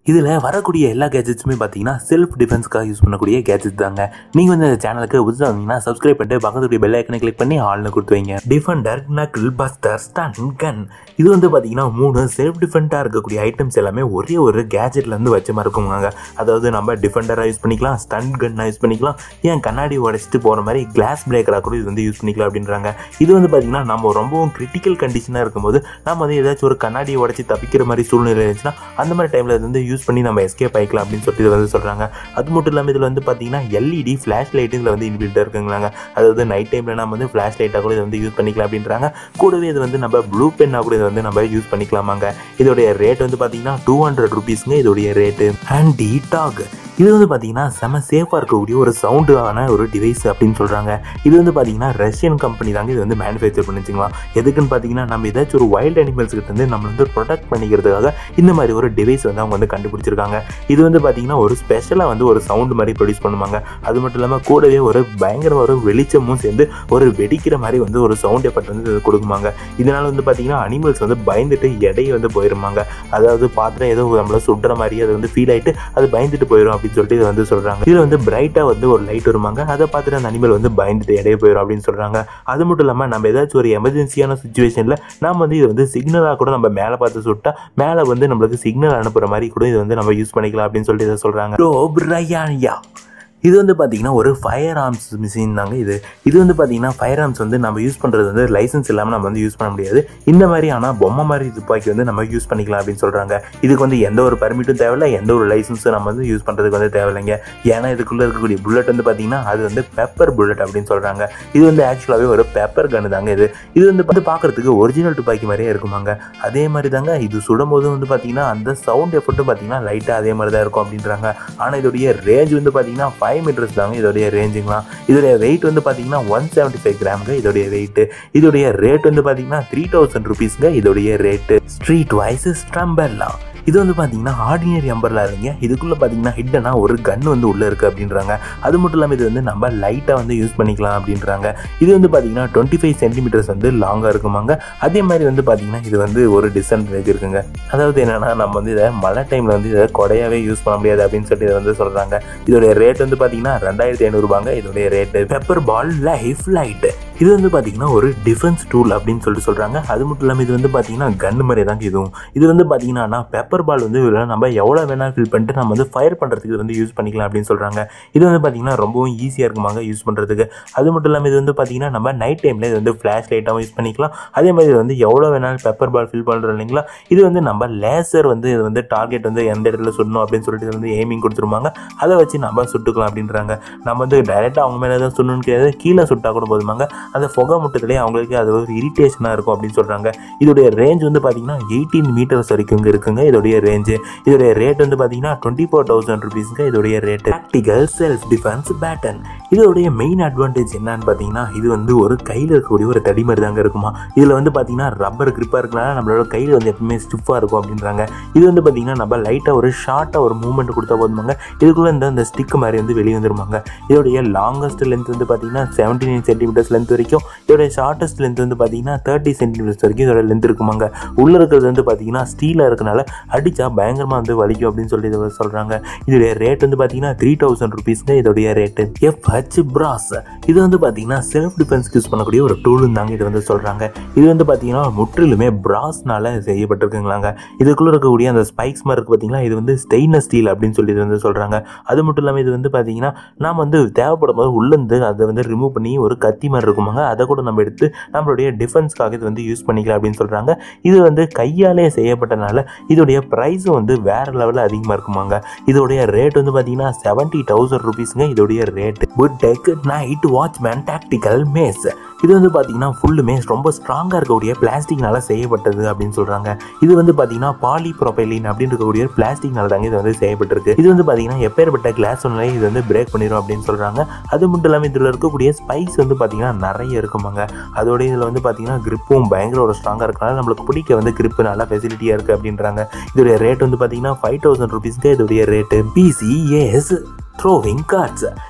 இதில் வரக்கூடிய எல்லா கேஜெட்ஸுமே பார்த்தீங்கன்னா செல்ஃப் டிஃபென்ஸ்க்காக யூஸ் பண்ணக்கூடிய கேஜெட் தாங்க நீங்கள் வந்து இந்த சேனலுக்கு புதுசாக வந்தீங்கன்னா சப்ஸ்கிரைப் பண்ணிட்டு பக்கத்துடைய பெல் ஐக்கனை கிளிக் பண்ணி ஆள்னு கொடுத்து வைங்க defender knuckle buster stun gun இது வந்து பார்த்தீங்கன்னா மூணு செல்ஃப் டிஃபெண்ட்டாக இருக்கக்கூடிய ஐட்டம்ஸ் எல்லாமே ஒரே ஒரு கேஜெட்லேருந்து வச்ச மாதிரி இருக்குங்க அதாவது நம்ம டிஃபெண்டராக யூஸ் பண்ணிக்கலாம் ஸ்டன் கன்னாக யூஸ் பண்ணிக்கலாம் ஏன் கண்ணாடி உடைச்சிட்டு போகிற மாதிரி கிளாஸ் பிரேக்கராக கூட இது வந்து யூஸ் பண்ணிக்கலாம் அப்படின்றாங்க இது வந்து பார்த்தீங்கன்னா நம்ம ரொம்பவும் கிரிட்டிக்கல் கண்டிஷனாக இருக்கும்போது நம்ம வந்து ஏதாச்சும் ஒரு கண்ணாடியை உடச்சி தப்பிக்கிற மாதிரி சூழ்நிலை இருந்துச்சுன்னா அந்த மாதிரி டைமில் இது வந்து யூஸ் பண்ணி நம்ம எஸ்கேப் ஆகிக்கலாம் அப்படின்னு சொல்லிட்டு இது வந்து சொல்கிறாங்க அது மட்டும் இல்லாமல் இதில் வந்து பார்த்தீங்கன்னா எல்இடி ஃப்ளாஷ் லைட் இதில் வந்து இன்பில்ட்டாக இருக்குங்களாங்க அதாவது நைட் டைமில் நம்ம வந்து ஃப்ளாஷ் லைட்டாக கூட இதை வந்து யூஸ் பண்ணிக்கலாம் அப்படின்றாங்க கூடவே இது வந்து நம்ம ப்ளூ பென்னாக கூட இதை வந்து நம்ம யூஸ் பண்ணிக்கலாமாங்க இதோடைய ரேட் வந்து பார்த்தீங்கன்னா டூ ஹண்ட்ரட் ருபீஸுங்க இதோடைய ரேட்டு ஹேண்டி டாக் இது வந்து பார்த்தீங்கன்னா செம சேஃபாக இருக்கக்கூடிய ஒரு சவுண்டான ஒரு டிவைஸ் அப்படின்னு சொல்கிறாங்க இது வந்து பார்த்தீங்கன்னா ரஷ்யன் கம்பெனி தாங்க இது வந்து மேனுஃபேக்சர் பண்ணிச்சுங்களா எதுக்குன்னு பார்த்தீங்கன்னா நம்ம ஏதாச்சும் ஒரு வைல்ட் அனிமல்ஸ் கிட்ட இருந்து நம்ம வந்து ப்ரொடெக்ட் பண்ணிக்கிறதுக்காக இந்த மாதிரி ஒரு டிவைஸ் வந்து அவங்க வந்து கண்டுபிடிச்சிருக்காங்க இது வந்து பார்த்தீங்கன்னா ஒரு ஸ்பெஷலாக வந்து ஒரு சவுண்டு மாதிரி ப்ரொடியூஸ் பண்ணுவாங்க அது மட்டும் இல்லாமல் கூடவே ஒரு பயங்கர ஒரு வெளிச்சமும் சேர்ந்து ஒரு வெடிக்கிற மாதிரி வந்து ஒரு சவுண்ட் எஃபெக்ட் வந்து இது கொடுக்குமாங்க இதனால வந்து பார்த்தீங்கன்னா அனிமல்ஸ் வந்து பயந்துட்டு எடை வந்து போயிருமாங்க அதாவது பாத்திரம் ஏதோ நம்மள சுடுற மாதிரி அது வந்து ஃபீல் ஆயிட்டு அது பயந்துட்டு போயிடும் அப்படின்னு சொல்லிட்டு இது வந்து சொல்றாங்க இதுல வந்து பிரைட்டா வந்து ஒரு லைட் வருமாங்க அதை பார்த்துட்டு அந்த அனிமல் வந்து பயந்துட்டு இடைய போயிடும் அப்படின்னு சொல்றாங்க அது மட்டும் இல்லாம நம்ம ஏதாச்சும் ஒரு எமர்ஜென்சியான சுச்சுவேஷன்ல நாம வந்து இது வந்து சிக்னலா கூட நம்ம மேல பார்த்து சுட்டா மேல வந்து நம்மளுக்கு சிக்னல் அனுப்புற மாதிரி கூட இது வந்து நம்ம யூஸ் பண்ணிக்கலாம் அப்படின்னு சொல்லிட்டு இதை சொல்றாங்க ரோப்ரயான்யா இது வந்து பார்த்தீங்கன்னா ஒரு ஃபயர் ஆர்ம்ஸ் மிஷின் தாங்க இது இது வந்து பார்த்தீங்கன்னா ஃபயர் ஆர்ம்ஸ் வந்து நம்ம யூஸ் பண்ணுறது வந்து லைசன்ஸ் இல்லாமல் நம்ம வந்து யூஸ் பண்ண முடியாது இந்த மாதிரி ஆனால் பொம்மை மாதிரி துப்பாக்கி வந்து நம்ம யூஸ் பண்ணிக்கலாம் அப்படின்னு சொல்கிறாங்க இதுக்கு வந்து எந்த ஒரு பர்மிட்டும் தேவையில்ல எந்த ஒரு லைசன்ஸும் நம்ம வந்து யூஸ் பண்ணுறதுக்கு வந்து தேவையில்லைங்க ஏன்னா இதுக்குள்ளே இருக்கக்கூடிய புல்லட் வந்து பார்த்தீங்கன்னா அது வந்து பெப்பர் புல்லட் அப்படின்னு சொல்கிறாங்க இது வந்து ஆக்சுவலாகவே ஒரு பெப்பர் கன்று தாங்க இது இது வந்து வந்து பார்க்குறதுக்கு ஒரிஜினல் துப்பாக்கி மாதிரியே இருக்குமாங்க அதே மாதிரி தாங்க இது சுடும் போது வந்து பார்த்தீங்கன்னா அந்த சவுண்ட் எஃபெக்ட்டும் பார்த்தீங்கன்னா லைட்டாக அதே மாதிரி தான் இருக்கும் அப்படின்றாங்க ஆனால் இதோடைய ரேஞ்ச் வந்து பார்த்தீங்கன்னா ஃபைவ் மீட்டர்ஸ் தாங்க இதோடைய ரேஞ்சுங்களாம் இதோடைய வெயிட் வந்து பார்த்தீங்கன்னா ஒன் செவன்ட்டி ஃபைவ் கிராம்ங்க இதோடைய வெயிட் இதோடைய ரேட் வந்து பார்த்தீங்கன்னா த்ரீ தௌசண்ட் ருபீஸ்ங்க இதோடைய ரேட்டு ஸ்ட்ரீட் வைஸ் ஸ்ட்ரம்பெல்லா இது வந்து பார்த்தீங்கன்னா ஆர்டினரி அம்பர்லா இல்லைங்க இதுக்குள்ளே பார்த்தீங்கன்னா ஹிட்டனா ஒரு கன் வந்து உள்ளே இருக்குது அப்படின்றாங்க அது மட்டும் இல்லாமல் இது வந்து நம்ம லைட்டாக வந்து யூஸ் பண்ணிக்கலாம் அப்படின்றாங்க இது வந்து பார்த்தீங்கன்னா டுவெண்ட்டி ஃபைவ் சென்டிமீட்டர்ஸ் வந்து லாங்காக இருக்குமாங்க அதே மாதிரி வந்து பார்த்தீங்கன்னா இது வந்து ஒரு டிஸ்அட்வான்டேஜ் இருக்குங்க அதாவது என்னன்னா நம்ம வந்து இதை மழை டைமில் வந்து இதை கொடையாவே யூஸ் பண்ண முடியாது அப்படின்னு சொல்லிட்டு இதை வந்து சொல்கிறாங்க இதோடைய ரேட் வந்து பார்த்தீங்கன்னா ரெண்டாயிரத்தி ஐநூறுபாங்க இதோடைய rate pepper ball life light இது வந்து பார்த்தீங்கன்னா ஒரு டிஃபென்ஸ் டூல் அப்படின்னு சொல்லிட்டு சொல்கிறாங்க அது மட்டும் இல்லாமல் இது வந்து பார்த்தீங்கன்னா கன் மாதிரி தாங்க இதுவும் இது வந்து பார்த்தீங்கன்னா பெப்பர் பால் வந்து இதில் நம்ம எவ்வளோ வேணாலும் ஃபில் பண்ணிட்டு நம்ம வந்து ஃபயர் பண்ணுறதுக்கு இது வந்து யூஸ் பண்ணிக்கலாம் அப்படின்னு சொல்கிறாங்க இது வந்து பார்த்தீங்கன்னா ரொம்பவும் ஈஸியாக இருக்குமாங்க யூஸ் பண்ணுறதுக்கு அது மட்டும் இல்லாமல் இது வந்து பார்த்தீங்கன்னா நம்ம நைட் டைமில் இது வந்து ஃப்ளாஷ் லைட்டாகவும் யூஸ் பண்ணிக்கலாம் அதே மாதிரி இது வந்து எவ்வளோ வேணாலும் பெப்பர் பால் ஃபில் பண்ணுறோம் இல்லைங்களா இது வந்து நம்ம லேசர் வந்து இது வந்து டார்கெட் வந்து எந்த இடத்துல சுடணும் அப்படின்னு சொல்லிட்டு இது வந்து எய்மிங் கொடுத்துருவாங்க அதை வச்சு நம்ம சுட்டுக்கலாம் அப்படின்றாங்க நம்ம வந்து டைரெக்டாக அவங்க மேலே தான் சுடணும்னு கிடையாது கீழே சுட்டா கூட போதுமாங்க அந்த புகை முட்டத்திலே அவங்களுக்கு அது ஒரு இரிட்டேஷனாக இருக்கும் அப்படின்னு சொல்கிறாங்க இதோடைய ரேஞ்ச் வந்து பார்த்தீங்கன்னா எயிட்டீன் மீட்டர்ஸ் வரைக்கும் இங்கே இருக்குங்க இதோடைய ரேஞ்சு இதோடைய ரேட் வந்து பார்த்தீங்கன்னா டுவெண்ட்டி ஃபோர் தௌசண்ட் ருபீஸ்ங்க இதோடைய rate practical self defence baton இதோடைய மெயின் அட்வான்டேஜ் என்னன்னு பார்த்தீங்கன்னா இது வந்து ஒரு கையில் இருக்கக்கூடிய ஒரு தடி மாதிரி தாங்க இருக்குமா இதில் வந்து பார்த்தீங்கன்னா ரப்பர் கிரிப்பாக இருக்கனால நம்மளோட கையில் வந்து எப்பவுமே ஸ்டிஃபாக இருக்கும் அப்படின்றாங்க இது வந்து பார்த்தீங்கன்னா நம்ம லைட்டாக ஒரு ஷார்ட்டாக ஒரு மூவ்மெண்ட் கொடுத்தா போதுமாங்க இதுக்குள்ளே இந்த அந்த ஸ்டிக் மாதிரி வந்து வெளியே வந்துருமாங்க இதோடைய லாங்கஸ்ட் லென்த் வந்து பார்த்தீங்கன்னா செவன்டி நைன் சென்டிமீட்டர்ஸ் லென்த் வரைக்கும் இதோடைய ஷார்ட்டஸ்ட் லென்த் வந்து பார்த்தீங்கன்னா தேர்ட்டி சென்டிமீட்டர்ஸ் வரைக்கும் இதோட லென்த் இருக்குமாங்க உள்ளே இருக்கிறது வந்து பார்த்தீங்கன்னா ஸ்டீலாக இருக்கனால அடித்தா பயங்கரமாக வந்து வலிக்கும் அப்படின்னு சொல்லி இதை சொல்கிறாங்க இதோடைய ரேட் வந்து பார்த்தீங்கன்னா த்ரீ தௌசண்ட் ருபீஸ்ங்க இதோடைய ரேட்டு எஃப் ஹச் பிராஸ் இது வந்து பார்த்தீங்கன்னா செல்ஃப் டிஃபென்ஸ்க்கு யூஸ் பண்ணக்கூடிய ஒரு டூலும் தாங்க இது வந்து சொல்கிறாங்க இது வந்து பார்த்தீங்கன்னா முற்றிலுமே பிராஸ்னால செய்யப்பட்டிருக்குங்களாங்க இதுக்குள்ளே இருக்கக்கூடிய அந்த ஸ்பைக்ஸ் மாதிரி இருக்குது பார்த்தீங்களா இது வந்து ஸ்டெயின்லெஸ் ஸ்டீல் அப்படின்னு சொல்லி இது வந்து சொல்கிறாங்க அது மட்டும் இல்லாமல் இது வந்து பார்த்தீங்கன்னா நாம் வந்து தேவைப்படும் போது உள்ளேருந்து அதை வந்து ரிமூவ் பண்ணி ஒரு கத்தி மாதிரி இருக்குமாங்க அதை கூட நம்ம எடுத்து நம்மளுடைய டிஃபென்ஸ்க்காக இது வந்து யூஸ் பண்ணிக்கலாம் அப்படின்னு சொல்கிறாங்க இது வந்து கையாலே செய்யப்பட்டனால இதோடைய ப்ரைஸும் வந்து வேற லெவலில் அதிகமாக இருக்குமாங்க இதோடைய ரேட் வந்து பார்த்தீங்கன்னா செவன்ட்டி தௌசண்ட் ருபீஸுங்க இதோடைய rate good tech night watchman tactical mace இது வந்து பார்த்தீங்கன்னா ஃபுல்லுமே ரொம்ப ஸ்ட்ராங்காக இருக்கக்கூடிய பிளாஸ்டிக்னால செய்யப்பட்டது அப்படின்னு சொல்கிறாங்க இது வந்து பார்த்தீங்கன்னா பாலி ப்ரொபைலின் அப்படின்னு இருக்கக்கூடிய பிளாஸ்டிக்னால தாங்க இது வந்து செய்யப்பட்டிருக்கு இது வந்து பார்த்தீங்கன்னா எப்பேற்பட்ட கிளாஸ் ஒன்றிலே இது வந்து பிரேக் பண்ணிடும் அப்படின்னு சொல்கிறாங்க அது மட்டும் இல்லாமல் இதில் இருக்கக்கூடிய ஸ்பைஸ் வந்து பார்த்தீங்கன்னா நிறைய இருக்குமாங்க அதோட இதில் வந்து பார்த்தீங்கன்னா கிரிப்பும் பயங்கர ஒரு ஸ்ட்ராங்காக இருக்கனால நம்மளுக்கு பிடிக்க வந்து கிரிப்பு நல்லா ஃபெசிலிட்டியாக இருக்குது அப்படின்றாங்க இதோடைய ரேட் வந்து பார்த்தீங்கன்னா ஃபைவ் தௌசண்ட் ருபீஸ்க்கு இதோடைய ரேட்டு பிசிஏஎஸ் த்ரோவிங் கார்ட்ஸ்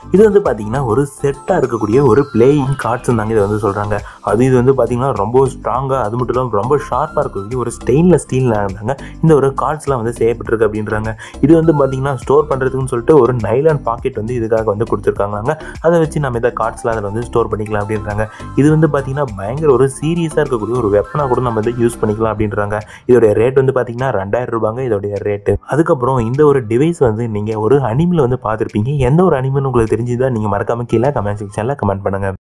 இது வந்து பார்த்தீங்கன்னா ஒரு செட்டாக இருக்கக்கூடிய ஒரு பிளேயிங் கார்ட்ஸ் தாங்க இதை வந்து சொல்கிறாங்க அது இது வந்து பார்த்தீங்கன்னா ரொம்ப ஸ்ட்ராங்காக அது மட்டும் இல்லாமல் ரொம்ப ஷார்ப்பாக இருக்கக்கூடிய ஒரு ஸ்டெயின்லெஸ் ஸ்டீலில் இருந்தாங்க இந்த ஒரு கார்ட்ஸ்லாம் வந்து செய்யப்பட்டிருக்கு அப்படின்றாங்க இது வந்து பார்த்தீங்கன்னா ஸ்டோர் பண்ணுறதுக்குன்னு சொல்லிட்டு ஒரு நைலான் பாக்கெட் வந்து இதுக்காக வந்து கொடுத்துருக்காங்களாங்க அதை வச்சு நம்ம இந்த கார்ட்ஸ்லாம் அதில் வந்து ஸ்டோர் பண்ணிக்கலாம் அப்படின்றாங்க இது வந்து பார்த்தீங்கன்னா பயங்கர ஒரு சீரியஸாக இருக்கக்கூடிய ஒரு வெப்பனாக கூட நம்ம வந்து யூஸ் பண்ணிக்கலாம் அப்படின்றாங்க இதோடைய ரேட் வந்து பார்த்தீங்கன்னா ரெண்டாயிரம் ரூபாங்க இதோடைய ரேட்டு அதுக்கப்புறம் இந்த ஒரு டிவைஸ் வந்து நீங்கள் ஒரு அனிமில் வந்து பார்த்துருப்பீங்க எந்த ஒரு அனிமல் உங்களுக்கு தெரிஞ்சுதா நீங்கள் மறக்காம கீழே கமெண்ட் செக்ஷனில் கமெண்ட் பண்ணுங்கள்